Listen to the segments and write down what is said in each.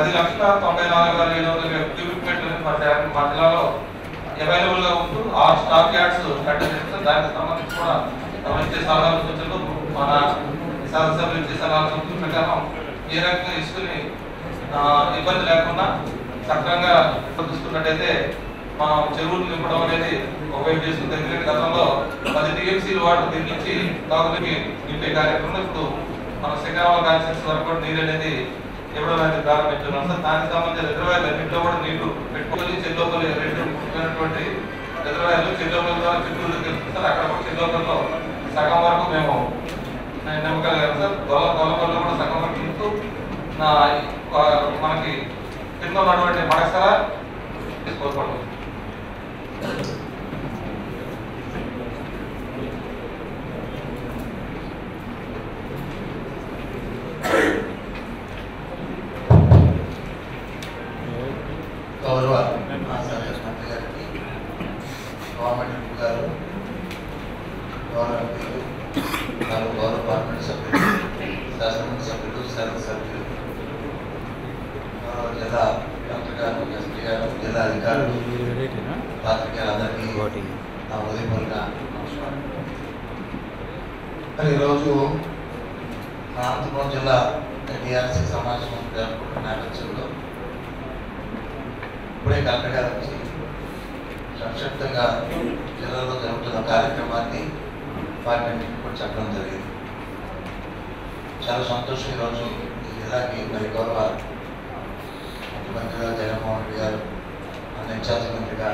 పది లక్షల తొంభై నాలుగు వేల ఏడు వందల క్యూబిక్ మీటర్లు మా డ్యామ్ మా జిల్లాలో అవైలబుల్ గా ఉంటూ ఆరు స్టాక్ యార్డ్స్ కట్టడం జరిగింది. దానికి సంబంధించి కూడా ఇచ్చే సలహాలు సూచనలు మన శాసనసభ్యులు ఇచ్చే సలహాలు సూచనల ప్రకారం ఏ రకంగా ఇసుకుని ఆ, ఇబ్బంది లేకుండా సక్రమంగా చూసుకున్నట్టయితే మనం చెరువులు నింపడం అనేది ఒకవైపు చేస్తుంది ఎందుకంటే గతంలో పది టీఎంసీలు వాటర్ దీని నుంచి తాగునికి నింపే కార్యక్రమంలో ఇప్పుడు మన శ్రీకాకుళం కాన్సెన్స్ వరకు కూడా నీరు అనేది ఇవ్వడం అనేది ప్రారంభించున్నాం సార్ దానికి సంబంధించిన రిజర్వాయర్లు అన్నింటిలో కూడా నీళ్లు పెట్టుకొని చెల్లోపల్లి రెండు ముఖ్యమైనటువంటి రిజర్వాయర్లు చెల్లోపల్లి ద్వారా చిత్తూరు తెలుస్తుంది సార్ అక్కడ కూడా చెల్లోపల్లిలో సగం వరకు మేము నిమ్మకాయలు సార్ గొల్ల గొల్లపల్లిలో కూడా సగం వరకు నింపుతూ నా ఆ, మనకి కింద ఉన్నటువంటి మడసర కోరుకోవడం గౌరవ ఆచార్య మంత్రి గారికి గవర్నమెంట్ గారు గౌరవ ఎంపీలు మరియు గౌరవ పార్లమెంట్ సభ్యులు శాసనమండలి సభ్యులు శాసన సభ్యులు గౌరవ జిల్లా కలెక్టర్ గారు ఎస్పీ గారు జిల్లా అధికారులు పాత్రికేయులందరికీ నా ఉదయపూర్వక నమస్కారం మరి ఈరోజు మా అనంతపురం జిల్లా డిఆర్సీ సమావేశం జరుపుకుంటున్న నేపథ్యంలో ఇప్పుడే కలెక్టర్ గారు వచ్చి సంక్షిప్తంగా జిల్లాలో జరుగుతున్న కార్యక్రమాన్ని వాటిని కూడా చెప్పడం జరిగింది చాలా సంతోషం ఈరోజు ఈ జిల్లాకి మరి గౌరవ ముఖ్యమంత్రి గారు జగన్మోహన్ రెడ్డి గారు మన ఇన్ఛార్జ్ మంత్రిగా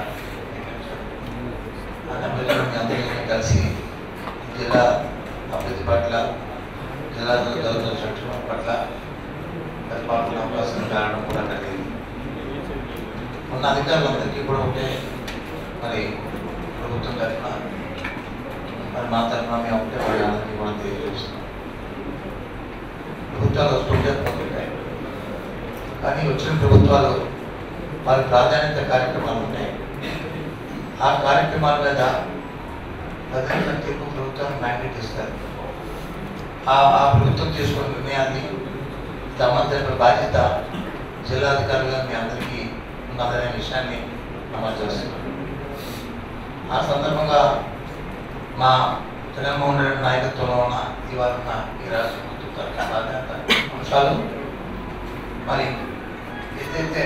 ఆ నెమ్మదిలో మీ అందరికీ కలిసి ఈ జిల్లా అభివృద్ధి పట్ల జిల్లాలో జరుగుతున్న సంక్షేమం పట్ల ప్రతిపాదన అవకాశం కారణం కూడా కలిగింది ఉన్న అధికారులందరికీ కూడా ఉంటే మరి ప్రభుత్వం తరఫున మరి మా తరఫున మేము ఉంటే మరి అందరికీ కూడా తెలియజేస్తున్నాం ప్రభుత్వాలు వస్తుంటే పోతుంటాయి కానీ వచ్చిన ప్రభుత్వాలు వారి ప్రాధాన్యత కార్యక్రమాలు ఉంటాయి ఆ కార్యక్రమాల మీద ప్రజల తీర్పు ప్రభుత్వం మ్యాండేట్ ఇస్తారు ఆ ఆ ప్రభుత్వం తీసుకున్న నిర్ణయాన్ని తమ బాధ్యత జిల్లాధికారులుగా మీ అందరికీ ఉన్నదనే విషయాన్ని అమలు చేస్తున్నాం ఆ సందర్భంగా మా జగన్మోహన్ రెడ్డి నాయకత్వంలో ఉన్న ఇవాళ ఉన్న ఈ రాష్ట్ర ప్రభుత్వం తరఫున ప్రాధాన్యత అంశాలు మరి ఏదైతే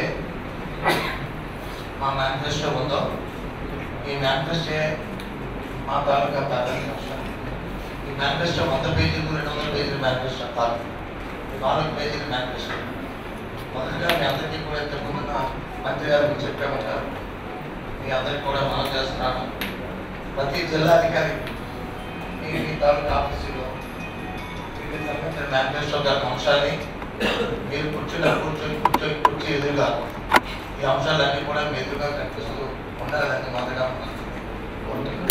మా మేనిఫెస్టో ఉందో ఈ మేనిఫెస్టో మా తాలూకా ప్రాధాన్యత అంశాలు ఈ మేనిఫెస్టో వంద పేజీలు రెండు వందల పేజీల మేనిఫెస్టో కాదు నాలుగు పేజీల మేనిఫెస్టో మొదటిగా మీ అందరికీ కూడా ఇంతకుముందున్న మంత్రి గారు మీకు చెప్పే ఉంటారు మీ అందరికీ కూడా మనం చేస్తున్నాను ప్రతి జిల్లాధికారి మీ మీ తాలూకా ఆఫీసులో వీటికి సంబంధించిన మేనిఫెస్టో గారి అంశాన్ని మీరు కూర్చుని కూర్చొని కూర్చొని కూర్చొని ఎదురుగా ఈ అంశాలన్నీ కూడా మీ ఎదురుగా కనిపిస్తూ ఉండాలని మొదటగా కోరుతున్నాను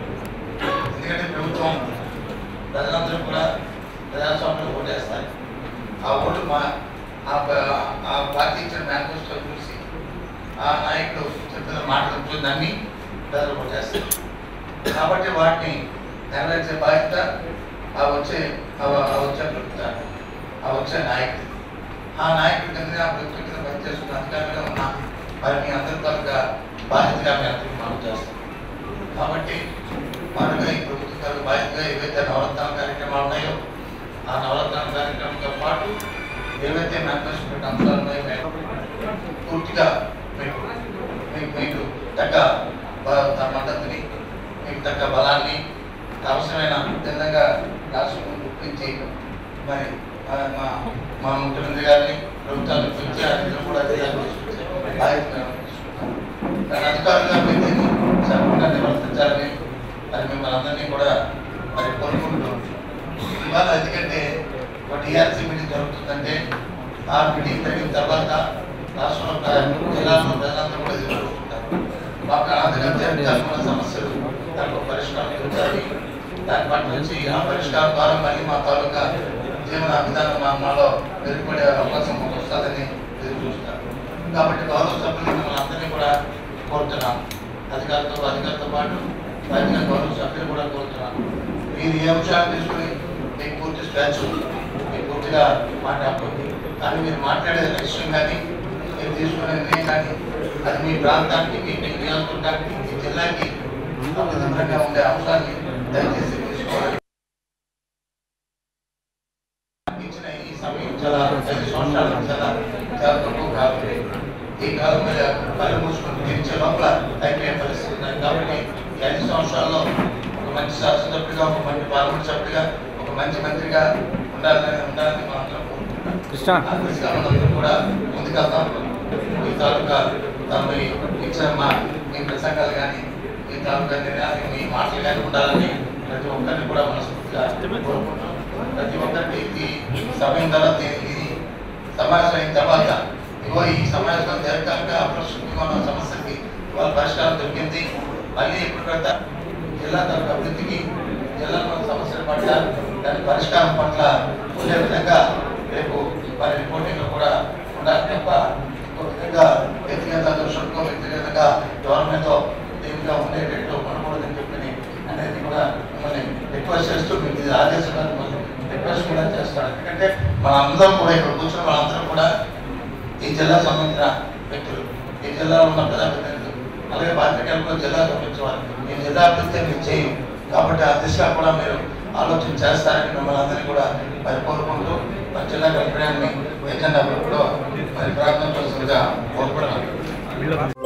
ఎందుకంటే ప్రభుత్వం ప్రజలందరూ కూడా ప్రజాస్వామ్యంలో ఓటేస్తారు ఆ ఓటు మా ఆ ప- ఆ పార్టీ ఇచ్చిన మేనిఫెస్టో చూసి ఆ నాయకుడు చెప్పిన మాటలు నమ్మి ప్రజలు ఓటేస్తారు కాబట్టి వాటిని నెరవేర్చే బాధ్యత ఆ వచ్చే ఆ ఆ వచ్చే ప్రభుత్వాన్ని ఆ వచ్చే నాయకుడు ఆ నాయకుడి కింద ఆ ప్రభుత్వం కింద పనిచేస్తున్న అధికారులుగా ఉన్న మరి మీ అందరి తాలూకా బాధ్యతగా మీ అందరికీ మనం చేస్తాం కాబట్టి మనగా ఈ ప్రభుత్వ తాలూకా బాధ్యతగా ఏవైతే నవరత్న కార్యక్రమాలు ఉన్నాయో ఆ నవరత్న కార్యక్రమంతో పాటు ఏవైతే మేనిఫెస్టో అంశాలు ఉన్నాయో మేము పూర్తిగా మీకు మీకు మీకు తగ్గ బ- తమ మద్దతుని మీకు తగ్గ బలాన్ని అవసరమైన విధంగా రాష్ట్రం గుర్తించి మరి ఆ, మా మా ముఖ్యమంత్రి గారిని ప్రభుత్వాన్ని పిలిచి అధికారులు కూడా అధికారులు తీసుకొచ్చే బాధ్యత మేము తీసుకుంటాం. కానీ అధికారులుగా మీరు దీన్ని సరిగ్గా నిర్వర్తించాలని మరి మిమ్మల్ని అందరినీ కూడా మరి కోరుకుంటూ ఇవాళ ఎందుకంటే ఒక టీఆర్సీ మీటింగ్ జరుగుతుందంటే ఆ మీటింగ్ జరిగిన తర్వాత రాష్ట్రంలో ప్ర- జిల్లాలో ప్రజలందరూ కూడా ఎదుర్కొంటుంటారు మాకు ఆంధ్రప్రదేశ్ సమస్యలు దానికి ఒక పరిష్కారం దొరుకుతుంది దాని పట్ల నుంచి ఆ పరిష్కారం ద్వారా మళ్ళీ మా తాలూకా జీవన విధానం మా మాలో మెరుగుపడే అవకాశం మాకు వస్తుందని ఎదురు చూస్తారు కాబట్టి గౌరవ సభ్యులు మిమ్మల్ని అందరినీ కూడా కోరుతున్నాం అధికారులతో అధికారులతో పాటు తగిన గౌరవ సభ్యులు కూడా కోరుతున్నాం మీరు ఏ అంశాలు తీసుకుని మీకు పూర్తి స్టాచ్యూ మీకు పూర్తిగా మాట్లాడుకోండి కానీ మీరు మాట్లాడే విషయం కానీ మీరు తీసుకునే నిర్ణయం కానీ అది మీ ప్రాంతానికి మీ మీ నియోజకవర్గానికి మీ జిల్లాకి అభివృద్ధిగా ఉండే అంశాన్ని దయచేసి తీసుకోవాలి ఇచ్చిన ఈ సమయం చాలా ఐదు సంవత్సరాలు చాలా చాలా తక్కువ కాలం ఈ కాలం మీద కళ్ళు మూసుకొని తీర్చే లోపల అయిపోయే పరిస్థితి ఉన్నాయి కాబట్టి ఈ ఐదు సంవత్సరాల్లో ఒక మంచి శాసనసభ్యుడిగా ఒక మంచి పార్లమెంట్ సభ్యుడిగా ఒక మంచి మంత్రిగా ఉండాలని ఉండాలని మనం అందరం కోరుకుంటున్నాం కృష్ణ ఆ దిశగా మనందరం కూడా ముందుకెళ్తాం ఈ తాలూకా తమ ఇచ్చిన మా మీ ప్రసంగాలు కానీ ఈ తాలూకా నిర్ణయాలు మీ మాటలు కానీ ఉండాలని ప్రతి ఒక్కరిని కూడా మనస్ఫూర్తిగా కోరుకుంటున్నాం ప్రతి ఒక్కరికి ఈ సమయం తర్వాత ఈ సమావేశం అయిన తర్వాత ఇగో ఈ సమావేశం దీర్ఘకాలిక అప్రస్తుతంగా ఉన్న సమస్యకి ఇవాళ పరిష్కారం దొరికింది మళ్ళీ ఇప్పుడు పెద్ద జిల్లా తరపు అభివృద్ధికి జిల్లాలో ఉన్న సమస్యల పట్ల దాని పరిష్కారం పట్ల ఉండే విధంగా రేపు వారి రిపోర్టింగ్లో కూడా ఉండాలి తప్ప ఒక విధంగా వ్యక్తిగత దృష్టితో వ్యక్తిగతంగా గవర్నమెంట్తో దీనిగా ఉండేటట్టు ఉండకూడదని చెప్పి అనేది కూడా మిమ్మల్ని రిక్వెస్ట్ చేస్తూ మీకు ఇది ఆదేశంగా మిమ్మల్ని రిక్వెస్ట్ కూడా చేస్తాను ఎందుకంటే మన అందరం కూడా ఇక్కడ కూర్చున్న మనందరం కూడా ఈ జిల్లా సంబంధించిన వ్యక్తులు ఈ జిల్లాలో ఉన్న ప్రజాప్రతినిధులు అలాగే పాత్రికేయులు కూడా జిల్లా సంబంధించేవారు ఈ జిల్లా అభివృద్ధి మీరు చేయం కాబట్టి ఆ దిశగా కూడా మీరు ఆలోచన చేస్తారని మిమ్మల్ని అందరినీ కూడా మరి కోరుకుంటూ మరి జిల్లా కలెక్టర్ని ఎజెండా కూడా మరి ప్రార్థన చేస్తుందిగా కోరుకుంటున్నాను